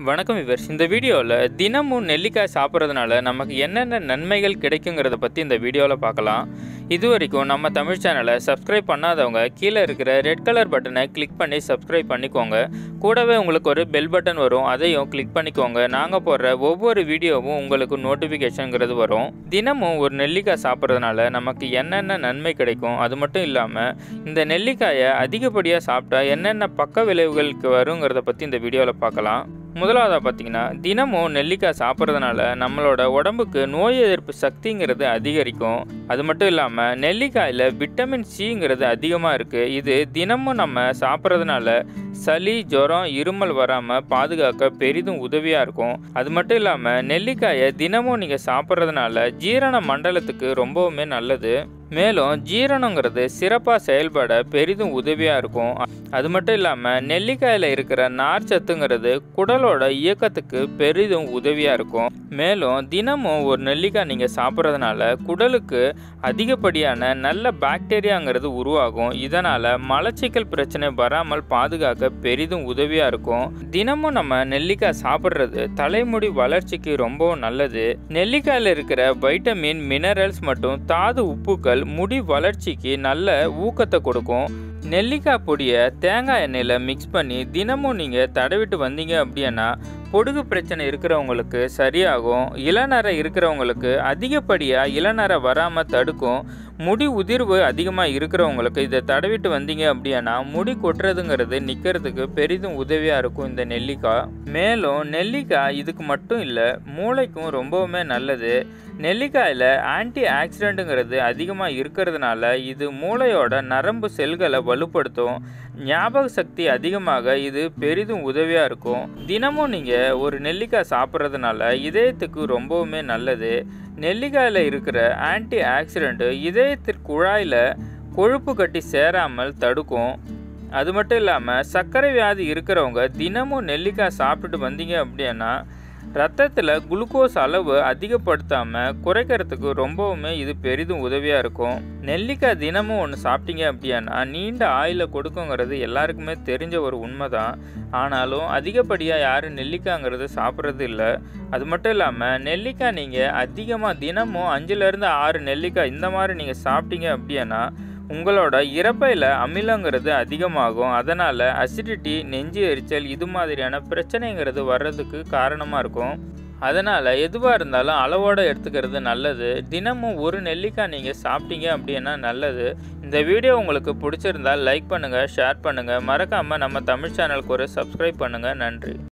வணக்கம் விவர்ஸ் இந்த வீடியோவில் தினமும் நெல்லிக்காய் சாப்பிட்றதுனால நமக்கு என்னென்ன நன்மைகள் கிடைக்குங்கிறத பற்றி இந்த வீடியோவில் பார்க்கலாம் இது வரைக்கும் நம்ம தமிழ் சேனலை சப்ஸ்கிரைப் பண்ணாதவங்க கீழே இருக்கிற ரெட் கலர் பட்டனை கிளிக் பண்ணி சப்ஸ்கிரைப் பண்ணிக்கோங்க கூடவே உங்களுக்கு ஒரு பெல் பட்டன் வரும் அதையும் கிளிக் பண்ணிக்கோங்க நாங்கள் போடுற ஒவ்வொரு வீடியோவும் உங்களுக்கு நோட்டிஃபிகேஷனுங்கிறது வரும் தினமும் ஒரு நெல்லிக்காய் சாப்பிட்றதுனால நமக்கு என்னென்ன நன்மை கிடைக்கும் அது மட்டும் இல்லாமல் இந்த நெல்லிக்காயை அதிகப்படியாக சாப்பிட்டா என்னென்ன பக்க விளைவுகளுக்கு வருங்கிறத பற்றி இந்த வீடியோவில் பார்க்கலாம் முதலாவதாக பார்த்தீங்கன்னா தினமும் நெல்லிக்காய் சாப்பிட்றதுனால நம்மளோட உடம்புக்கு நோய் எதிர்ப்பு சக்திங்கிறது அதிகரிக்கும் அது மட்டும் இல்லாமல் நெல்லிக்காயில் விட்டமின் சிங்கிறது அதிகமாக இருக்குது இது தினமும் நம்ம சாப்பிட்றதுனால சளி ஜுரம் இருமல் வராமல் பாதுகாக்க பெரிதும் உதவியாக இருக்கும் அது மட்டும் இல்லாமல் நெல்லிக்காயை தினமும் நீங்கள் சாப்பிட்றதுனால ஜீரண மண்டலத்துக்கு ரொம்பவுமே நல்லது மேலும் ஜீரணங்கிறது சிறப்பாக செயல்பட பெரிதும் உதவியாக இருக்கும் அது மட்டும் இல்லாமல் நெல்லிக்காயில் இருக்கிற நார் சத்துங்கிறது குடலோட இயக்கத்துக்கு பெரிதும் உதவியாக இருக்கும் மேலும் தினமும் ஒரு நெல்லிக்காய் நீங்கள் சாப்பிட்றதுனால குடலுக்கு அதிகப்படியான நல்ல பாக்டீரியாங்கிறது உருவாகும் இதனால் மலச்சிக்கல் பிரச்சனை வராமல் பாதுகாக்க பெரிதும் உதவியாக இருக்கும் தினமும் நம்ம நெல்லிக்காய் சாப்பிட்றது தலைமுடி வளர்ச்சிக்கு ரொம்பவும் நல்லது நெல்லிக்காயில் இருக்கிற வைட்டமின் மினரல்ஸ் மற்றும் தாது உப்புக்கள் முடி வளர்ச்சிக்கு நல்ல ஊக்கத்தை கொடுக்கும் நெல்லிக்காய் பொடியை தேங்காய் எண்ணெயில் மிக்ஸ் பண்ணி தினமும் நீங்கள் தடவிட்டு வந்தீங்க அப்படின்னா பொடுகு பிரச்சனை இருக்கிறவங்களுக்கு சரியாகும் இளநரை இருக்கிறவங்களுக்கு அதிகப்படியாக இளநரை வராமல் தடுக்கும் முடி உதிர்வு அதிகமாக இருக்கிறவங்களுக்கு இதை தடவிட்டு வந்தீங்க அப்படின்னா முடி கொட்டுறதுங்கிறது நிற்கிறதுக்கு பெரிதும் உதவியாக இருக்கும் இந்த நெல்லிக்காய் மேலும் நெல்லிக்காய் இதுக்கு மட்டும் இல்லை மூளைக்கும் ரொம்பவுமே நல்லது நெல்லிக்காயில் ஆன்டி ஆக்சிடென்ட்டுங்கிறது அதிகமாக இருக்கிறதுனால இது மூளையோட நரம்பு செல்களை வலுப்படுத்தும் ஞாபக சக்தி அதிகமாக இது பெரிதும் உதவியாக இருக்கும் தினமும் நீங்கள் ஒரு நெல்லிக்காய் சாப்பிட்றதுனால இதயத்துக்கு ரொம்பவுமே நல்லது நெல்லிக்காயில் இருக்கிற ஆன்டி ஆக்சிடென்ட்டு இதயத்திற்கு குழாயில் கொழுப்பு கட்டி சேராமல் தடுக்கும் அது மட்டும் இல்லாமல் சர்க்கரை வியாதி இருக்கிறவங்க தினமும் நெல்லிக்காய் சாப்பிட்டுட்டு வந்தீங்க அப்படின்னா ரத்தத்தில் குளுக்கோஸ் அளவு அதிகப்படுத்தாமல் குறைக்கிறதுக்கு ரொம்பவுமே இது பெரிதும் உதவியாக இருக்கும் நெல்லிக்காய் தினமும் ஒன்று சாப்பிட்டீங்க அப்படின்னா நீண்ட ஆயில கொடுக்குங்கிறது எல்லாருக்குமே தெரிஞ்ச ஒரு உண்மை தான் ஆனாலும் அதிகப்படியாக யாரும் நெல்லிக்காய்ங்கிறது சாப்பிட்றது இல்லை அது மட்டும் இல்லாமல் நெல்லிக்காய் நீங்கள் அதிகமாக தினமும் அஞ்சுலேருந்து ஆறு நெல்லிக்காய் இந்த மாதிரி நீங்கள் சாப்பிட்டீங்க அப்படின்னா உங்களோட இறப்பையில் அமிலங்கிறது அதிகமாகும் அதனால் அசிடிட்டி நெஞ்சு எரிச்சல் இது மாதிரியான பிரச்சனைங்கிறது வர்றதுக்கு காரணமாக இருக்கும் அதனால் எதுவாக இருந்தாலும் அளவோடு எடுத்துக்கிறது நல்லது தினமும் ஒரு நெல்லிக்காய் நீங்கள் சாப்பிட்டீங்க அப்படின்னா நல்லது இந்த வீடியோ உங்களுக்கு பிடிச்சிருந்தால் லைக் பண்ணுங்கள் ஷேர் பண்ணுங்கள் மறக்காமல் நம்ம தமிழ் சேனலுக்கு ஒரு சப்ஸ்கிரைப் பண்ணுங்கள் நன்றி